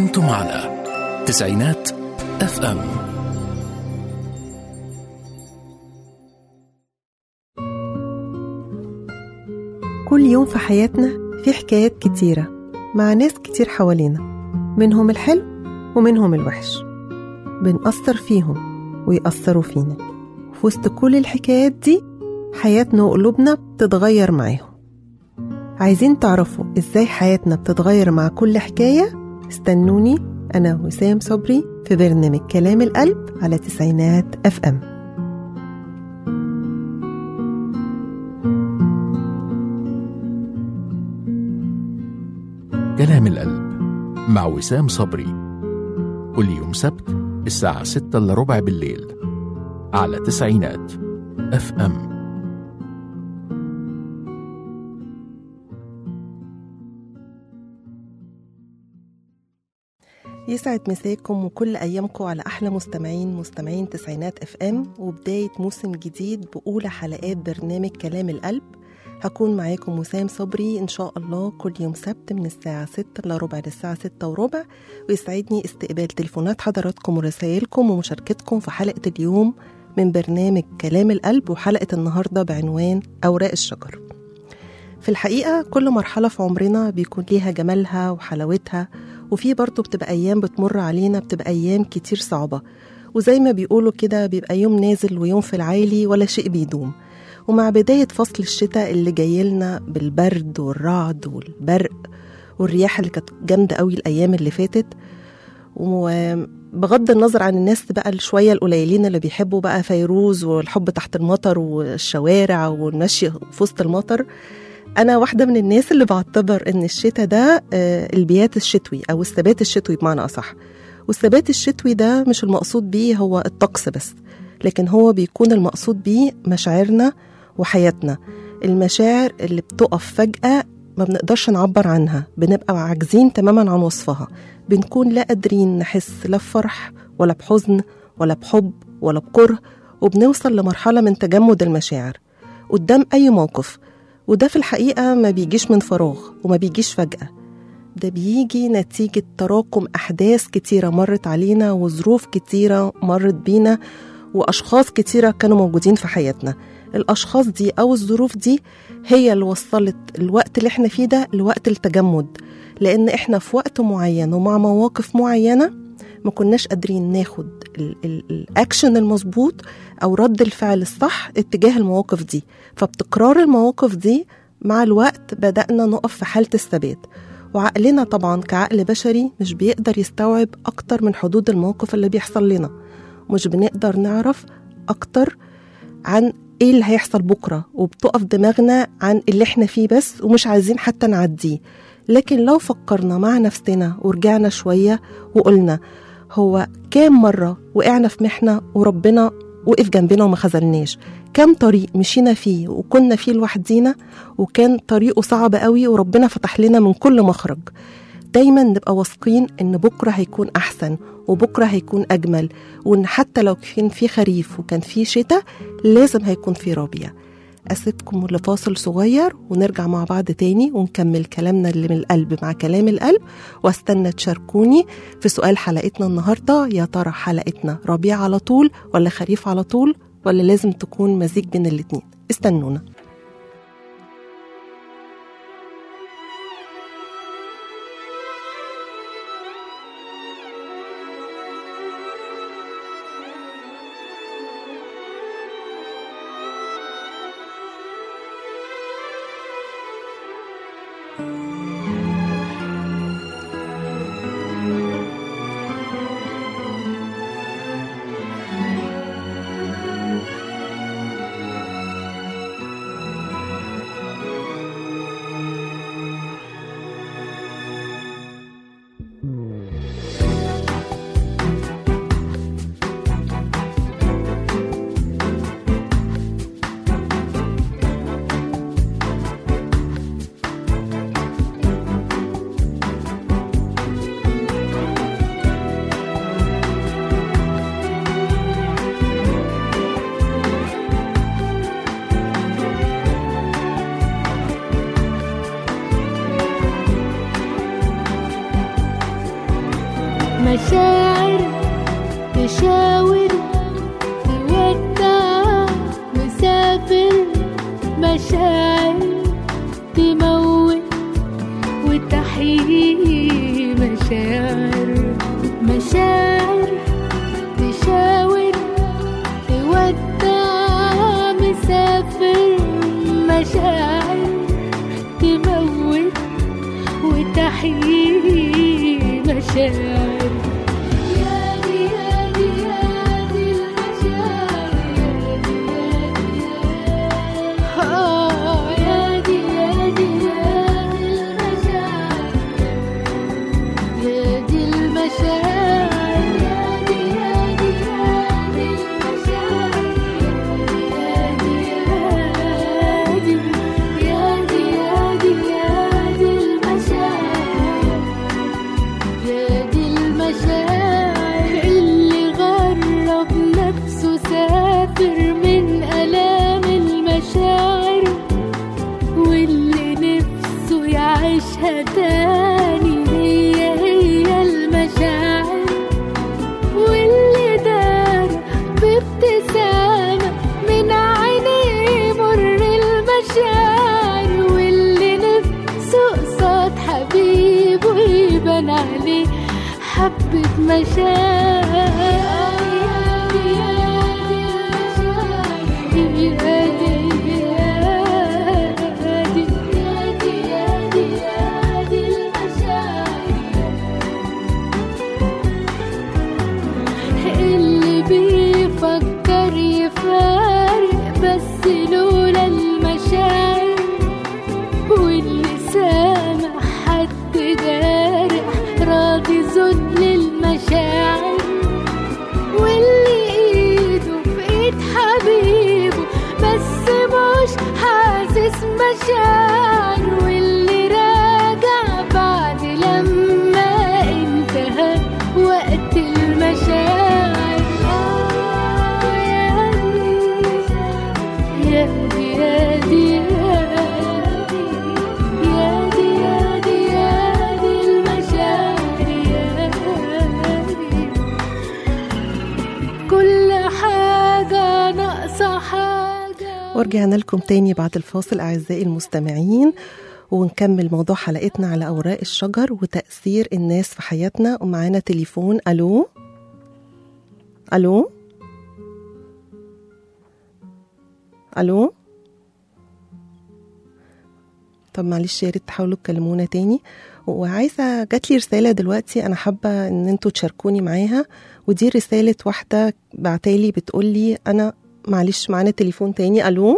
أنتم على تسعينات اف ام كل يوم في حياتنا في حكايات كتيرة مع ناس كتير حوالينا منهم الحلو ومنهم الوحش بنأثر فيهم ويأثروا فينا في وسط كل الحكايات دي حياتنا وقلوبنا بتتغير معاهم عايزين تعرفوا ازاي حياتنا بتتغير مع كل حكاية استنوني أنا وسام صبري في برنامج كلام القلب على تسعينات اف ام كلام القلب مع وسام صبري كل يوم سبت الساعة ستة إلا ربع بالليل على تسعينات اف ام يسعد مساكم وكل أيامكم على أحلى مستمعين مستمعين تسعينات اف ام وبداية موسم جديد بأولى حلقات برنامج كلام القلب هكون معاكم وسام صبري إن شاء الله كل يوم سبت من الساعة 6 إلا ربع للساعة 6 وربع ويسعدني استقبال تليفونات حضراتكم ورسائلكم ومشاركتكم في حلقة اليوم من برنامج كلام القلب وحلقة النهاردة بعنوان أوراق الشجر في الحقيقة كل مرحلة في عمرنا بيكون ليها جمالها وحلاوتها وفي برضه بتبقى أيام بتمر علينا بتبقى أيام كتير صعبة وزي ما بيقولوا كده بيبقى يوم نازل ويوم في العالي ولا شيء بيدوم ومع بداية فصل الشتاء اللي جايلنا بالبرد والرعد والبرق والرياح اللي كانت جامدة قوي الأيام اللي فاتت وبغض النظر عن الناس بقى شوية القليلين اللي بيحبوا بقى فيروز والحب تحت المطر والشوارع والمشي في وسط المطر أنا واحدة من الناس اللي بعتبر إن الشتاء ده آه، البيات الشتوي أو الثبات الشتوي بمعنى أصح والثبات الشتوي ده مش المقصود بيه هو الطقس بس لكن هو بيكون المقصود بيه مشاعرنا وحياتنا المشاعر اللي بتقف فجأة ما بنقدرش نعبر عنها بنبقى عاجزين تماما عن وصفها بنكون لا قادرين نحس لا بفرح ولا بحزن ولا بحب ولا بكره وبنوصل لمرحلة من تجمد المشاعر قدام أي موقف وده في الحقيقة ما بيجيش من فراغ وما بيجيش فجأة ده بيجي نتيجة تراكم أحداث كتيرة مرت علينا وظروف كتيرة مرت بينا وأشخاص كتيرة كانوا موجودين في حياتنا الأشخاص دي أو الظروف دي هي اللي وصلت الوقت اللي احنا فيه ده لوقت التجمد لأن احنا في وقت معين ومع مواقف معينة ما كناش قادرين ناخد ال- ال- الأكشن المظبوط أو رد الفعل الصح اتجاه المواقف دي فبتكرار المواقف دي مع الوقت بدأنا نقف في حالة الثبات وعقلنا طبعا كعقل بشري مش بيقدر يستوعب أكتر من حدود الموقف اللي بيحصل لنا مش بنقدر نعرف أكتر عن ايه اللي هيحصل بكرة وبتقف دماغنا عن اللي احنا فيه بس ومش عايزين حتى نعديه لكن لو فكرنا مع نفسنا ورجعنا شوية وقلنا هو كام مرة وقعنا في محنة وربنا وقف جنبنا وما خذلناش كام طريق مشينا فيه وكنا فيه لوحدينا وكان طريقه صعب قوي وربنا فتح لنا من كل مخرج دايما نبقى واثقين ان بكره هيكون احسن وبكره هيكون اجمل وان حتى لو كان في خريف وكان في شتاء لازم هيكون في ربيع اسيبكم لفاصل صغير ونرجع مع بعض تاني ونكمل كلامنا اللي من القلب مع كلام القلب واستنى تشاركوني في سؤال حلقتنا النهارده يا ترى حلقتنا ربيع على طول ولا خريف على طول ولا لازم تكون مزيج بين الاتنين استنونا مشاعر تشاور تودع مسافر مشاعر تموت وتحيي مشاعر مشاعر تشاور تودع مسافر مشاعر تموت وتحيي مشاعر يا دي يا دي يا دي المشاعر يا دي يا دي يا دي المشاعر يا دي يا دي المشاعر يا دي يا دي يا دي يا دي يا دي المشاعر يا دي المشاعر اللي غرب نفسه سافر من آلام المشاعر واللي نفسه يعيشها تاني هي هي المشاعر واللي دار بابتسامة من عينيه مر المشاعر واللي نفسه قصاد حبيبه يبان عليه حبة مشاعر اللي بيفكر يفارق بس لولا المشاعر واللي سامع حد جارح راضي ذل المشاعر واللي ايده في ايد حبيبه بس مش حاسس مشاعر واللي راجع بعد لما انتهى وقت المشاعر آه يا دي يا دي يا دي يا دي يا دي يا دي المشاعر يا دي كل حاجة ناقصة حاجة ورجعنا لكم تاني بعد الفاصل أعزائي المستمعين ونكمل موضوع حلقتنا على أوراق الشجر وتأثير الناس في حياتنا ومعانا تليفون ألو ألو ألو طب معلش يا ريت تحاولوا تكلمونا تاني وعايزة جات لي رسالة دلوقتي أنا حابة إن انتوا تشاركوني معاها ودي رسالة واحدة بعتالي بتقولي أنا معلش معانا تليفون تاني ألو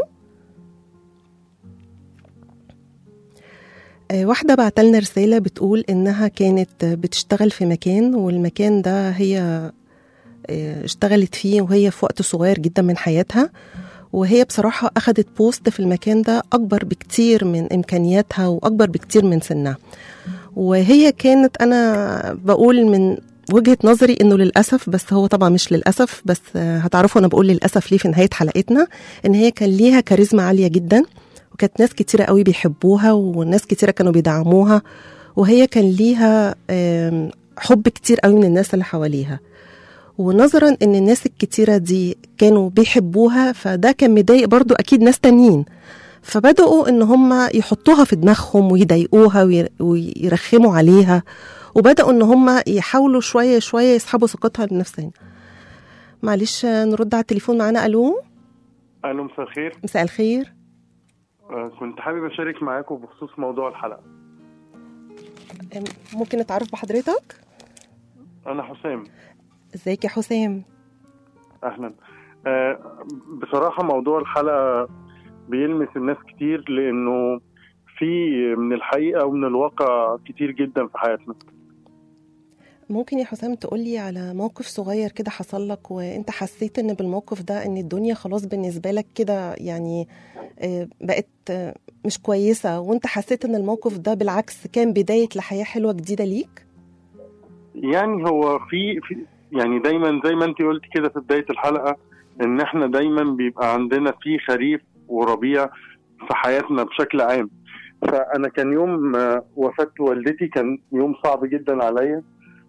آه، واحدة بعتلنا رسالة بتقول إنها كانت بتشتغل في مكان والمكان ده هي آه، اشتغلت فيه وهي في وقت صغير جدا من حياتها وهي بصراحة أخدت بوست في المكان ده أكبر بكتير من إمكانياتها وأكبر بكتير من سنها وهي كانت أنا بقول من وجهة نظري إنه للأسف بس هو طبعا مش للأسف بس آه، هتعرفوا أنا بقول للأسف ليه في نهاية حلقتنا إن هي كان ليها كاريزما عالية جدا وكانت ناس كتيرة قوي بيحبوها وناس كتيرة كانوا بيدعموها وهي كان ليها آم، حب كتير قوي من الناس اللي حواليها ونظرا ان الناس الكتيرة دي كانوا بيحبوها فده كان مضايق برضو اكيد ناس تانيين فبدأوا ان هم يحطوها في دماغهم ويضايقوها وير- ويرخموا عليها وبدأوا ان هم يحاولوا شوية شوية يسحبوا ثقتها لنفسها معلش نرد على التليفون معانا الو الو مساء الخير مساء الخير آه، كنت حابب اشارك معاكم بخصوص موضوع الحلقه أم، ممكن نتعرف بحضرتك انا حسام ازيك يا حسام اهلا آه، بصراحه موضوع الحلقه بيلمس الناس كتير لانه في من الحقيقه ومن الواقع كتير جدا في حياتنا ممكن يا حسام تقولي على موقف صغير كده حصل لك وانت حسيت ان بالموقف ده ان الدنيا خلاص بالنسبة لك كده يعني آه، بقت آه، مش كويسة وانت حسيت ان الموقف ده بالعكس كان بداية لحياة حلوة جديدة ليك يعني هو في, في يعني دايما زي ما انت قلت كده في بدايه الحلقه ان احنا دايما بيبقى عندنا في خريف وربيع في حياتنا بشكل عام فانا كان يوم آه، وفاه والدتي كان يوم صعب جدا عليا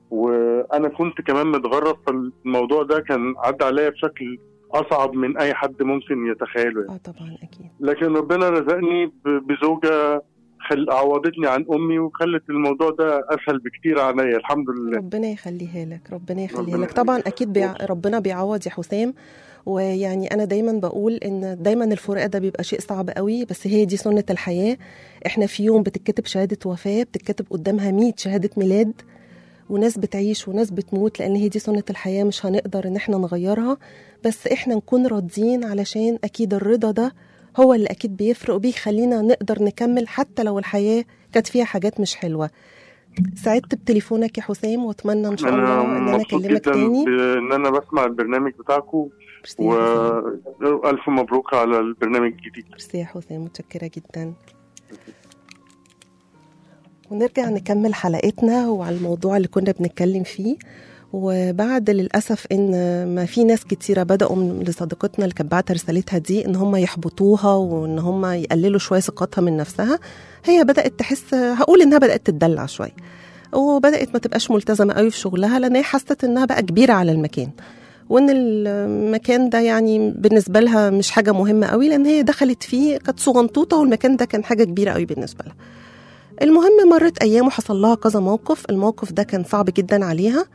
وانا كنت كمان متغرب فالموضوع ده كان عدى عليا بشكل اصعب من اي حد ممكن يتخيله يعني. اه طبعا اكيد لكن ربنا رزقني ب- بزوجه خل... عوضتني عن امي وخلت الموضوع ده اسهل بكتير عليا الحمد لله ربنا يخليها لك ربنا يخليها ربنا لك طبعا يخليك. اكيد بيع... ربنا بيعوض يا حسام ويعني انا دايما بقول ان دايما الفراق ده بيبقى شيء صعب قوي بس هي دي سنه الحياه احنا في يوم بتتكتب شهاده وفاه بتتكتب قدامها 100 شهاده ميلاد وناس بتعيش وناس بتموت لان هي دي سنه الحياه مش هنقدر ان احنا نغيرها بس احنا نكون راضيين علشان اكيد الرضا ده هو اللي اكيد بيفرق وبيخلينا نقدر نكمل حتى لو الحياه كانت فيها حاجات مش حلوه سعدت بتليفونك يا حسام واتمنى ان شاء الله ان انا مبسوط اكلمك جدا تاني بان انا بسمع البرنامج بتاعكم ميرسي يا حسام والف مبروك على البرنامج الجديد ميرسي يا حسام متشكره جدا ونرجع نكمل حلقتنا وعلى الموضوع اللي كنا بنتكلم فيه وبعد للاسف ان ما في ناس كتيره بداوا من لصديقتنا اللي كانت بعت رسالتها دي ان هم يحبطوها وان هم يقللوا شويه ثقتها من نفسها هي بدات تحس هقول انها بدات تتدلع شويه وبدات ما تبقاش ملتزمه قوي في شغلها لان هي حست انها بقى كبيره على المكان وان المكان ده يعني بالنسبه لها مش حاجه مهمه قوي لان هي دخلت فيه كانت صغنطوطه والمكان ده كان حاجه كبيره قوي بالنسبه لها المهم مرت ايام وحصل لها كذا موقف الموقف ده كان صعب جدا عليها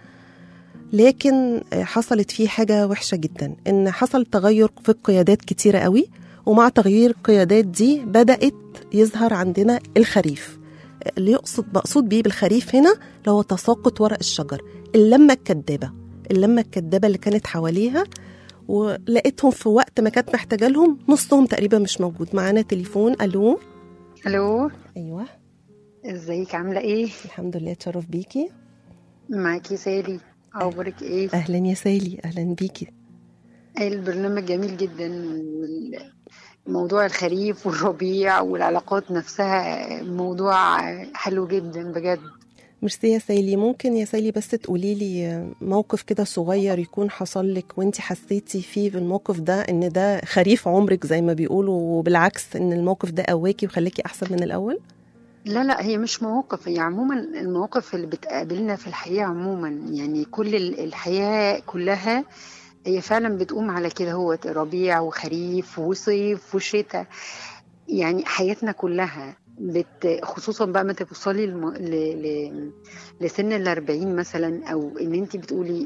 لكن حصلت فيه حاجه وحشه جدا ان حصل تغير في القيادات كتيره قوي ومع تغيير القيادات دي بدات يظهر عندنا الخريف اللي يقصد بقصد بيه بالخريف هنا اللي هو تساقط ورق الشجر اللمه الكدابه اللمه الكدابه اللي كانت حواليها ولقيتهم في وقت ما كانت محتاجه لهم نصهم تقريبا مش موجود معانا تليفون الو الو ايوه ازيك عامله ايه الحمد لله اتشرف بيكي معاكي سالي اخبارك ايه اهلا يا سالي اهلا بيكي البرنامج جميل جدا وال- موضوع الخريف والربيع والعلاقات نفسها موضوع حلو جدا بجد ميرسي يا سالي ممكن يا سالي بس تقولي لي موقف كده صغير يكون حصل لك وانت حسيتي فيه بالموقف ده ان ده خريف عمرك زي ما بيقولوا وبالعكس ان الموقف ده قواكي وخلاكي احسن من الاول لا لا هي مش مواقف هي عموما المواقف اللي بتقابلنا في الحياة عموما يعني كل ال- الحياة كلها هي فعلا بتقوم على كده هو ربيع وخريف وصيف وشتاء يعني حياتنا كلها بت خصوصا بقى ما توصلي الم... ل... ل... لسن الأربعين مثلا أو إن أنت بتقولي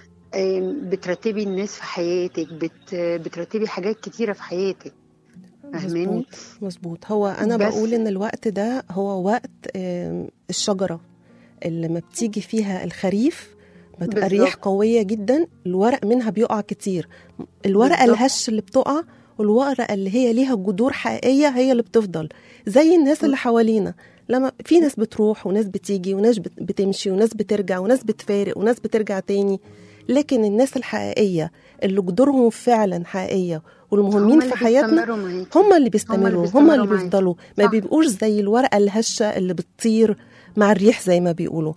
آم، بترتبي الناس في حياتك بت... بترتبي حاجات كتيرة في حياتك فاهماني؟ مظبوط مظبوط هو انا بس- بقول ان الوقت ده هو وقت آم، الشجره اللي ما بتيجي فيها الخريف بتبقى بالظبط. الريح قويه جدا الورق منها بيقع كتير الورقه بالظبط. الهش اللي بتقع والورقه اللي هي ليها جذور حقيقيه هي اللي بتفضل زي الناس اللي حوالينا لما في ناس بتروح وناس بتيجي وناس بت- بتمشي وناس بترجع وناس بتفارق وناس بترجع تاني لكن الناس الحقيقيه اللي جذورهم فعلا حقيقيه والمهمين هما في اللي حياتنا بيستمروا معاكي. هم اللي بيستمروا هم بيستمروا اللي معاكي. بيفضلوا ما صح. بيبقوش زي الورقه الهشه اللي بتطير مع الريح زي ما بيقولوا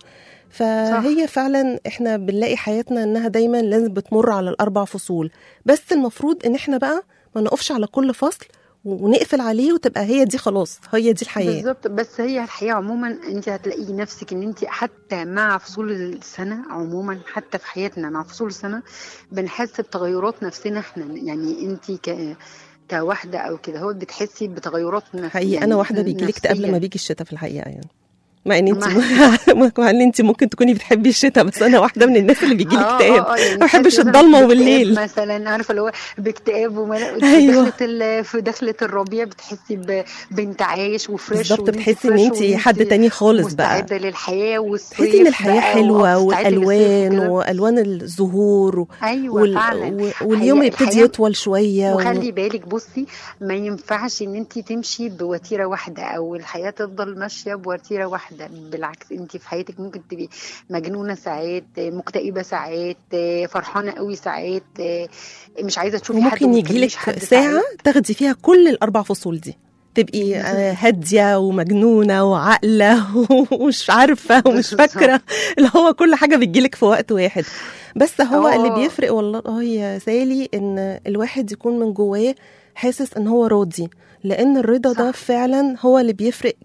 فهي فعلا احنا بنلاقي حياتنا انها دايما لازم بتمر على الاربع فصول بس المفروض ان احنا بقى ما نقفش على كل فصل ونقفل عليه وتبقى هي دي خلاص هي دي الحياه بالظبط بس هي الحياة عموما انت هتلاقي نفسك ان انت حتى مع فصول السنة عموما حتى في حياتنا مع فصول السنة بنحس بتغيرات نفسنا احنا يعني انت ك كواحدة او كده هو بتحسي بتغيرات نفسية حقيقي انا واحده بيجي لي اكتئاب لما نفسية. بيجي الشتاء في الحقيقه يعني مع ان انت مع- مع ان انت ممكن تكوني بتحبي الشتاء بس انا واحده من الناس اللي بيجي لي آه، اكتئاب آه، آه، يعني ما بحبش تحسي مثلاً الضلمه باكتئاب والليل مثلا عارفه اللي هو باكتئاب وما أيوة. في دخلة ال- في دخلة الربيع بتحسي ب- بانتعاش وفريش بالظبط وإن بتحسي ان فريش انت وإن حد انت تاني خالص بقى مستعدة للحياة والصيف تحسي ان الحياه بقى حلوه ومستعدة للصيف والالوان وكده. والوان الزهور و... ايوه وال... فعلا و... واليوم هي يبتدي الحياة- يطول شويه و... وخلي بالك بصي ما ينفعش ان انت تمشي بوتيره واحده او الحياه تفضل ماشيه بوتيره واحده بالعكس انت في حياتك ممكن تبقي مجنونه ساعات مكتئبه ساعات فرحانه قوي ساعات مش عايزه تشوفي حد وممكن وما يجي تكلميش لك حد ساعه ساعات. تاخدي فيها كل الاربع فصول دي تبقي آه، هاديه ومجنونه وعاقله ومش عارفه ومش بالظبط. فاكره اللي هو كل حاجه بتجيلك في وقت واحد بس هو آه. اللي بيفرق والله يا سالي ان الواحد يكون من جواه حاسس ان هو راضي لان الرضا ده صح. فعلا هو اللي بيفرق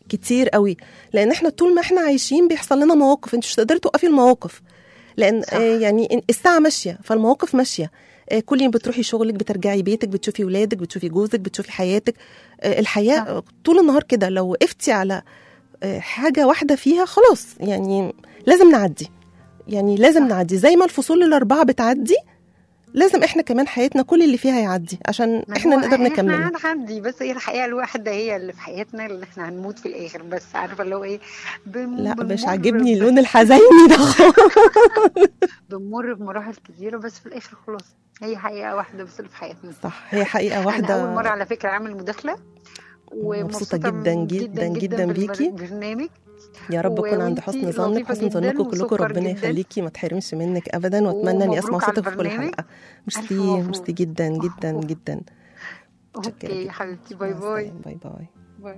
كتير قوي لان احنا طول ما احنا عايشين بيحصل لنا مواقف انت مش هتقدري توقفي المواقف لان صح. آه يعني إن- الساعه ماشيه فالمواقف ماشيه آه كل يوم بتروحي شغلك بترجعي بيتك بتشوفي ولادك بتشوفي جوزك بتشوفي حياتك آه الحياه صح. طول النهار كده لو وقفتي على آه حاجه واحده فيها خلاص يعني لازم نعدي يعني لازم صح. نعدي زي ما الفصول الاربعه بتعدي لازم احنا كمان حياتنا كل اللي فيها يعدي عشان ما احنا هو نقدر نكمل احنا هنعدي بس هي الحقيقه الواحده هي اللي في حياتنا اللي احنا هنموت في الاخر بس عارفه اللي هو ايه بن- لا مش بنمر عاجبني ب- اللون الحزيني ده خالص بنمر بمراحل كتيره بس في الاخر خلاص هي حقيقه واحده بس اللي في حياتنا صح هي حقيقه انا واحده اول مره على فكره اعمل مداخله مبسوطة جداً جداً جداً بيكي. بالبرنامج يا رب و- اون عند وإنتي حسن ظنك لطيفة حسن جداً ظنكم كلكم وسكر ربنا جداً. يخليكي ما تحرمش منك ابدا واتمنى اني اسمع ومبروك على صوتك في كل البرنامج. حلقه ألف ميرسي مبروك. ميرسي جدا جدا أوه. جدا متشكرة اوكي يا جداً. حبيبتي باي مع باي السلامة. باي باي باي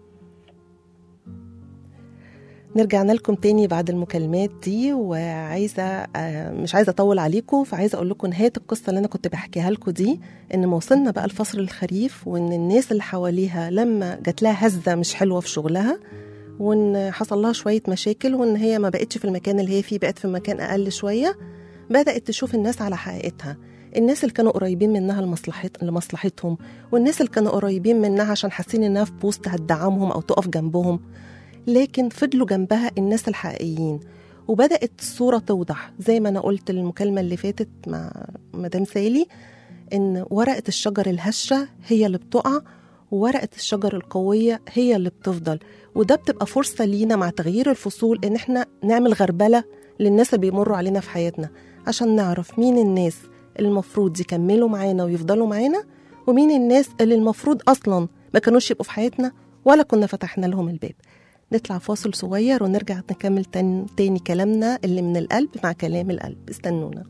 نرجعنا لكم تاني بعد المكالمات دي وعايزه آه، مش عايزه اطول عليكم فعايزه اقول لكم نهايه القصه اللي انا كنت بحكيها لكم دي ان ما وصلنا بقى لفصل الخريف وان الناس اللي حواليها لما جات لها هزه مش حلوه في شغلها وان حصل لها شويه مشاكل وان هي ما بقتش في المكان اللي هي فيه بقت في مكان اقل شويه بدات تشوف الناس على حقيقتها الناس اللي كانوا قريبين منها لمصلحت لمصلحتهم والناس اللي كانوا قريبين منها عشان حاسين انها في بوست هتدعمهم او تقف جنبهم لكن فضلوا جنبها الناس الحقيقيين وبدأت الصورة توضح زي ما أنا قلت المكالمة اللي فاتت مع مدام سالي إن ورقة الشجر الهشة هي اللي بتقع وورقة الشجر القوية هي اللي بتفضل وده بتبقى فرصة لينا مع تغيير الفصول إن إحنا نعمل غربلة للناس اللي بيمروا علينا في حياتنا عشان نعرف مين الناس اللي المفروض يكملوا معانا ويفضلوا معانا ومين الناس اللي المفروض أصلا ما كانوش يبقوا في حياتنا ولا كنا فتحنا لهم الباب نطلع فاصل صغير ونرجع نكمل تاني, تاني كلامنا اللي من القلب مع كلام القلب استنونا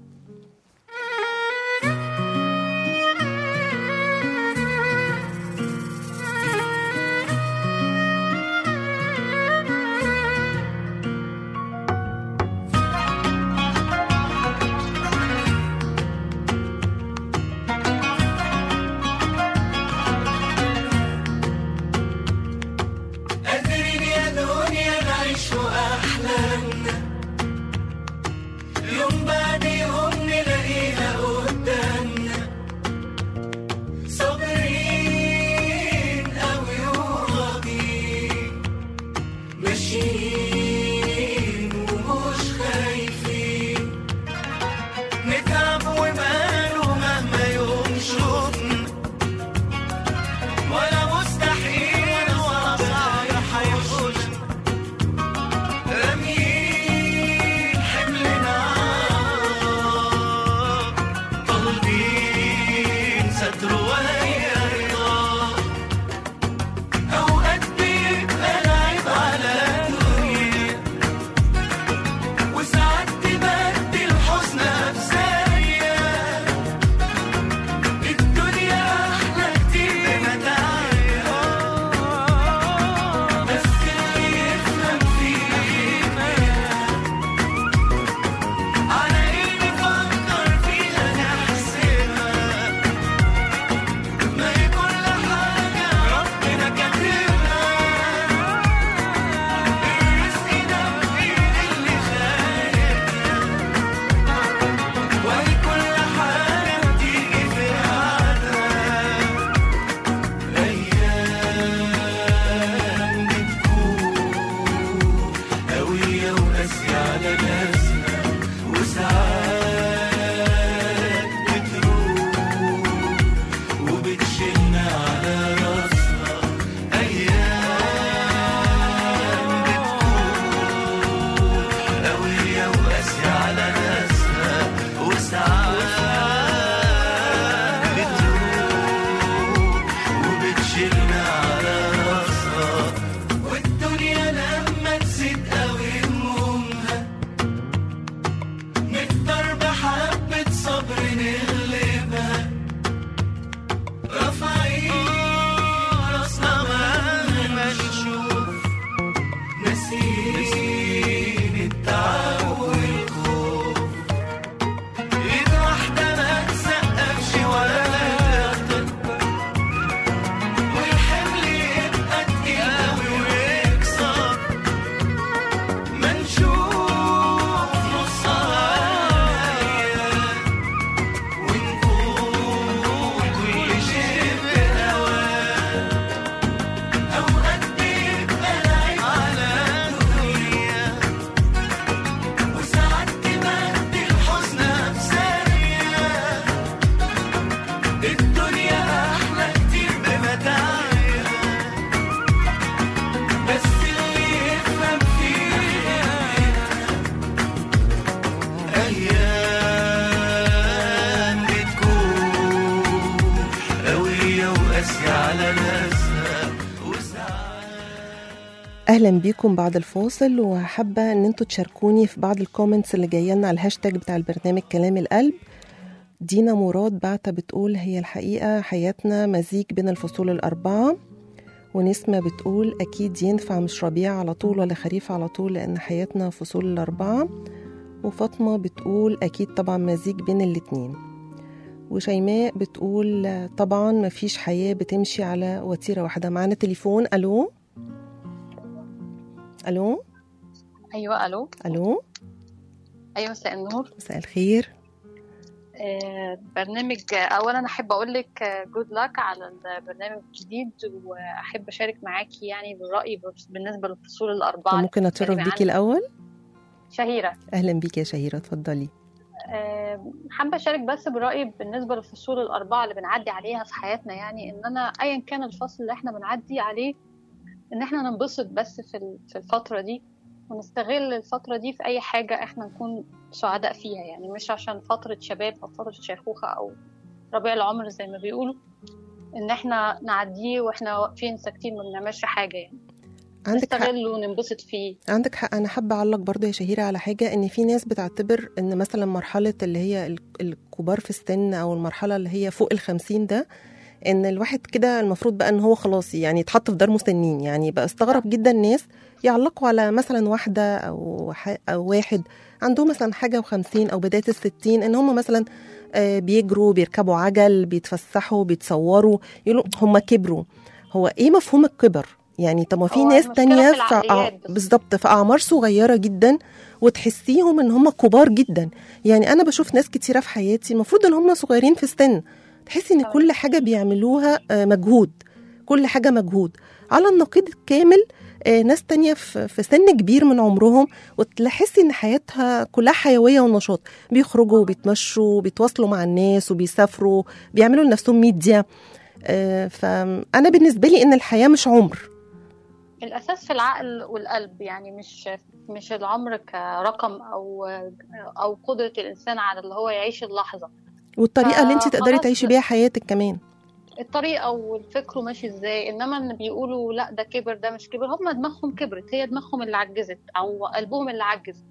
قادرين يا دنيا نعيش أحلامنا يوم بعد يوم اهلا بيكم بعد الفاصل وحابه ان انتوا تشاركوني في بعض الكومنتس اللي جايه لنا على الهاشتاج بتاع البرنامج كلام القلب دينا مراد بعتة بتقول هي الحقيقة حياتنا مزيج بين الفصول الأربعة ونسمة بتقول أكيد ينفع مش ربيع على طول ولا خريف على طول لأن حياتنا فصول الأربعة وفاطمة بتقول أكيد طبعا مزيج بين الاتنين وشيماء بتقول طبعا مفيش حياة بتمشي على وتيرة واحدة معانا تليفون ألو ألو ايوه الو ألو ايوه مساء النور مساء الخير آه، برنامج اولا احب اقول لك جود لك على البرنامج الجديد واحب اشارك معاكي يعني بالراي بالنسبه للفصول طب الاربعه ممكن أتشرف اللي بيكي عندي. الأول شهيره أهلا بيكي يا شهيرة اتفضلي آه، حابه اشارك بس برايي بالنسبه للفصول الاربعه اللي بنعدي عليها في حياتنا يعني ان انا ايا كان الفصل اللي احنا بنعدي عليه ان احنا ننبسط بس في ال- في الفتره دي ونستغل الفتره دي في اي حاجه احنا نكون سعداء فيها يعني مش عشان فتره شباب او فتره شيخوخه او ربيع العمر زي ما بيقولوا ان احنا نعديه واحنا واقفين ساكتين ما بنعملش حاجه يعني عندك حق نستغله وننبسط فيه عندك حق انا حابه اعلق برضو يا شهيره على حاجه ان في ناس بتعتبر ان مثلا مرحله اللي هي ال- الكبار في السن او المرحله اللي هي فوق الخمسين ده ان الواحد كده المفروض بقى ان هو خلاص يعني يتحط في دار مسنين يعني بقى استغرب جدا الناس يعلقوا على مثلا واحده او ح- او واحد عندهم مثلا حاجه وخمسين او بدايه الستين ان هم مثلا آه، بيجروا بيركبوا عجل بيتفسحوا بيتصوروا يقولوا هم كبروا هو ايه مفهوم الكبر يعني طب ما في هو ناس المشكلة تانية في في العقليات بس. بالظبط في اعمار صغيره جدا وتحسيهم ان هم كبار جدا يعني انا بشوف ناس كتيره في حياتي المفروض ان هم صغيرين في السن تحسي ان طبعا. كل حاجه بيعملوها آه، مجهود كل حاجه مجهود على النقيض الكامل آه، ناس تانية في في سن كبير من عمرهم وتحسي ان حياتها كلها حيويه ونشاط بيخرجوا وبيتمشوا وبيتواصلوا مع الناس وبيسافروا بيعملوا لنفسهم ميديا آه، فانا بالنسبه لي ان الحياه مش عمر الاساس في العقل والقلب يعني مش مش العمر كرقم او او قدره الانسان على اللي هو يعيش اللحظه والطريقه اللي انت آه، تقدري خلاص. تعيشي بيها حياتك كمان الطريقه والفكر ماشي ازاي انما ان بيقولوا لا ده كبر ده مش كبر هم دماغهم كبرت هي دماغهم اللي عجزت او قلبهم اللي عجز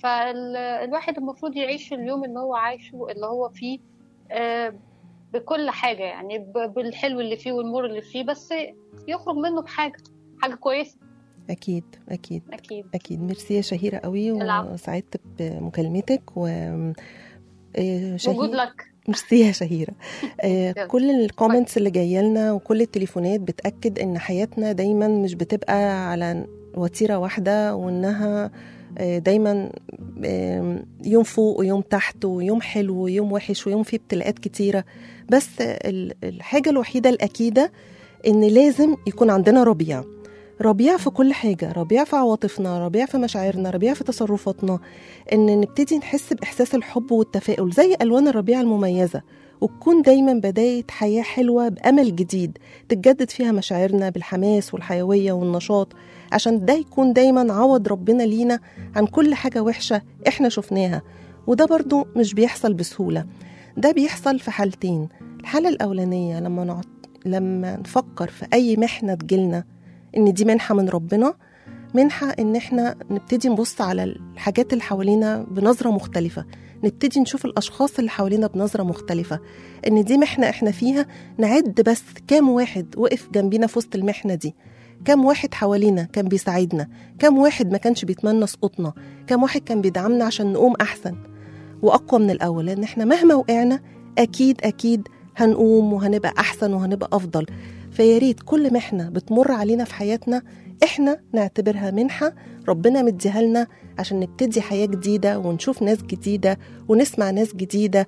فالواحد المفروض يعيش اليوم اللي هو عايشه اللي هو فيه آه، بكل حاجه يعني ب- بالحلو اللي فيه والمر اللي فيه بس يخرج منه بحاجه حاجه كويسه اكيد اكيد اكيد اكيد ميرسي يا شهيره قوي العفو. وسعدت بمكالمتك و آه، شهير- وجود لك ميرسي يا شهيره آه، يلا. كل الكومنتس اللي جايه لنا وكل التليفونات بتاكد ان حياتنا دايما مش بتبقى على وتيره واحده وانها آه، دايما آم، يوم فوق ويوم تحت ويوم حلو ويوم وحش ويوم فيه ابتلاءات كتيره بس ال- الحاجه الوحيده الاكيده ان لازم يكون عندنا ربيع ربيع في كل حاجة ربيع في عواطفنا ربيع في مشاعرنا ربيع في تصرفاتنا إن نبتدي نحس بإحساس الحب والتفاؤل زي ألوان الربيع المميزة وتكون دايما بداية حياة حلوة بأمل جديد تتجدد فيها مشاعرنا بالحماس والحيوية والنشاط عشان ده يكون دايما عوض ربنا لينا عن كل حاجة وحشة إحنا شفناها وده برضو مش بيحصل بسهولة ده بيحصل في حالتين الحالة الأولانية لما نعط... لما نفكر في أي محنة تجيلنا إن دي منحة من ربنا منحة إن إحنا نبتدي نبص على الحاجات اللي حوالينا بنظرة مختلفة نبتدي نشوف الأشخاص اللي حوالينا بنظرة مختلفة إن دي محنة إحنا فيها نعد بس كام واحد وقف جنبينا في وسط المحنة دي كام واحد حوالينا كان بيساعدنا كام واحد ما كانش بيتمنى سقوطنا كام واحد كان بيدعمنا عشان نقوم أحسن وأقوى من الأول لأن إحنا مهما وقعنا أكيد أكيد هنقوم وهنبقى أحسن وهنبقى أفضل فيا ريت كل محنة بتمر علينا في حياتنا إحنا نعتبرها منحة ربنا مديها لنا عشان نبتدي حياة جديدة ونشوف ناس جديدة ونسمع ناس جديدة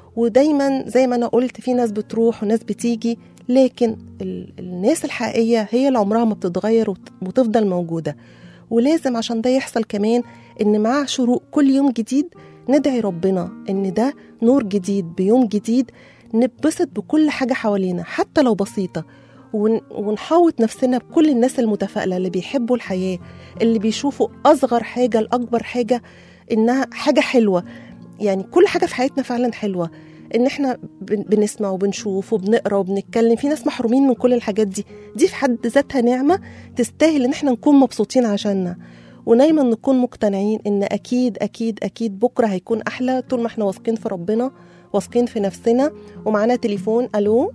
ودايما زي ما أنا قلت في ناس بتروح وناس بتيجي لكن ال- الناس الحقيقية هي اللي عمرها ما بتتغير وت- وتفضل موجودة ولازم عشان ده يحصل كمان إن مع شروق كل يوم جديد ندعي ربنا إن ده نور جديد بيوم جديد نتبسط بكل حاجة حوالينا حتى لو بسيطة ون- ونحاوط نفسنا بكل الناس المتفائلة اللي بيحبوا الحياة اللي بيشوفوا أصغر حاجة لأكبر حاجة إنها حاجة حلوة يعني كل حاجة في حياتنا فعلا حلوة ان احنا بن- بنسمع وبنشوف وبنقرا وبنتكلم في ناس محرومين من كل الحاجات دي دي في حد ذاتها نعمه تستاهل ان احنا نكون مبسوطين عشاننا ودايما نكون مقتنعين ان اكيد اكيد اكيد بكره هيكون احلى طول ما احنا واثقين في ربنا واثقين في نفسنا ومعانا تليفون الو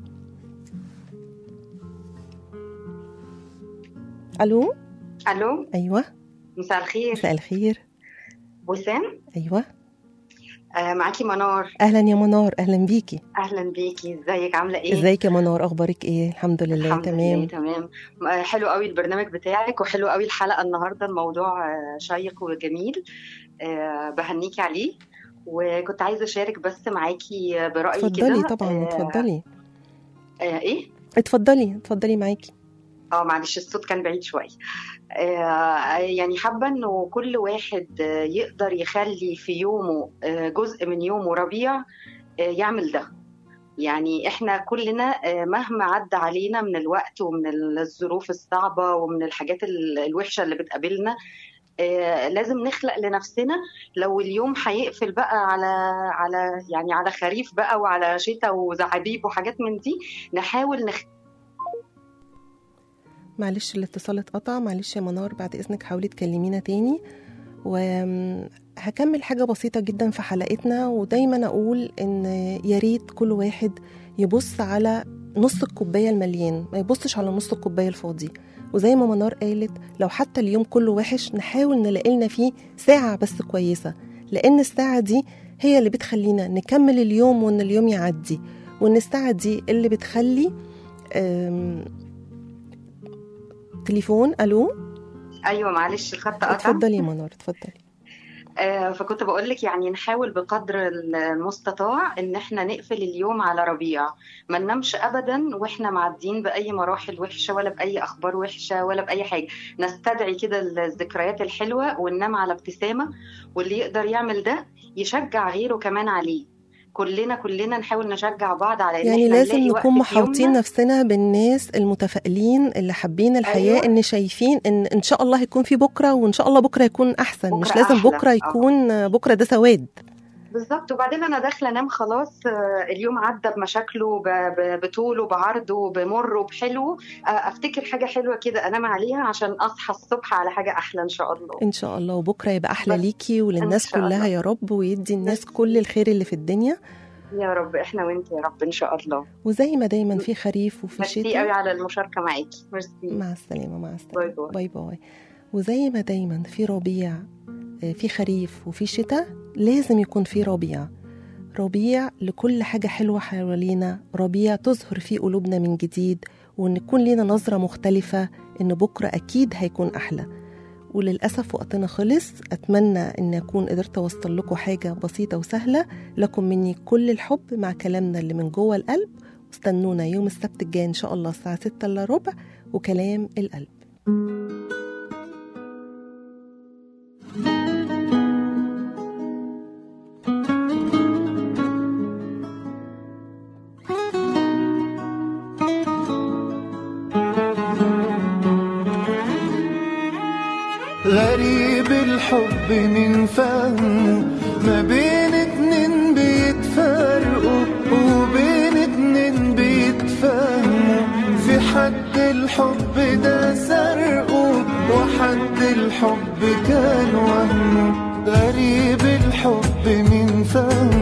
الو الو ايوه مساء الخير مساء الخير وسام ايوه آه معاكي منار اهلا يا منار اهلا بيكي اهلا بيكي ازيك عامله ايه ازيك يا منار اخبارك ايه الحمد لله الحمد تمام لله تمام آه، حلو قوي البرنامج بتاعك وحلو قوي الحلقه النهارده الموضوع آه، شيق وجميل آه، بهنيكي عليه وكنت عايزه اشارك بس معاكي آه، برايي كده اتفضلي طبعا آه، اتفضلي آه ايه اتفضلي اتفضلي معاكي اه معلش الصوت كان بعيد شويه آه يعني حابه انه كل واحد آه، يقدر يخلي في يومه آه، جزء من يومه ربيع آه، يعمل ده يعني احنا كلنا آه، مهما عدى علينا من الوقت ومن الظروف الصعبه ومن الحاجات ال- الوحشه اللي بتقابلنا آه، لازم نخلق لنفسنا لو اليوم هيقفل بقى على على يعني على خريف بقى وعلى شتاء وزعابيب وحاجات من دي نحاول نخ... معلش الاتصال اتقطع معلش يا منار بعد اذنك حاولي تكلمينا تاني وهكمل حاجة بسيطة جدا في حلقتنا ودايما اقول ان يا ريت كل واحد يبص على نص الكوباية المليان ما يبصش على نص الكوباية الفاضي وزي ما منار قالت لو حتى اليوم كله وحش نحاول نلاقي لنا فيه ساعة بس كويسة لأن الساعة دي هي اللي بتخلينا نكمل اليوم وإن اليوم يعدي وإن الساعة دي اللي بتخلي أم، تليفون ألو ايوه معلش الخط قطع اتفضلي يا منار اتفضلي آه، فكنت بقول لك يعني نحاول بقدر المستطاع ان احنا نقفل اليوم على ربيع ما ننامش ابدا واحنا معديين باي مراحل وحشه ولا باي اخبار وحشه ولا باي حاجه نستدعي كده الذكريات الحلوه وننام على ابتسامه واللي يقدر يعمل ده يشجع غيره كمان عليه كلنا كلنا نحاول نشجع بعض على ان يعني احنا لازم نلاقي نكون وقت في محاوطين يومنا. نفسنا بالناس المتفائلين اللي حابين الحياة أيوة. ان شايفين ان ان شاء الله هيكون في بكرة وان شاء الله بكرة يكون احسن مش بكرة لازم أحلى. بكرة آه. يكون بكرة ده سواد بالظبط وبعدين انا داخله انام خلاص آه، اليوم عدى بمشاكله ب- ب- بطوله بعرضه بمره بحلوه آه، افتكر حاجه حلوه كده انام عليها عشان اصحى الصبح على حاجه احلى ان شاء الله ان شاء الله وبكرة يبقى احلى بس. ليكي وللناس إن شاء كلها الله. يا رب ويدي الناس بس. كل الخير اللي في الدنيا يا رب احنا وانت يا رب ان شاء الله وزي ما دايما في خريف وفي ميرسي قوي شتاء على المشاركه معاكي ميرسي مع السلامة مع السلامة باي باي. باي باي وزي ما دايما في ربيع آه، في خريف وفي شتاء لازم يكون في ربيع ربيع لكل حاجة حلوة حوالينا ربيع تظهر فيه قلوبنا من جديد وإن يكون لينا نظرة مختلفة إن بكرة أكيد هيكون أحلى وللأسف وقتنا خلص أتمنى أن أكون قدرت أوصل لكم حاجة بسيطة وسهلة لكم مني كل الحب مع كلامنا اللي من جوه القلب واستنونا يوم السبت الجاي إن شاء الله الساعة 6 إلا ربع وكلام القلب غريب الحب من فهمه ما بين اتنين بيتفرقوا وبين اتنين بيتفهموا في حد الحب ده سرقه وحد الحب كان وهمه غريب الحب من فهمه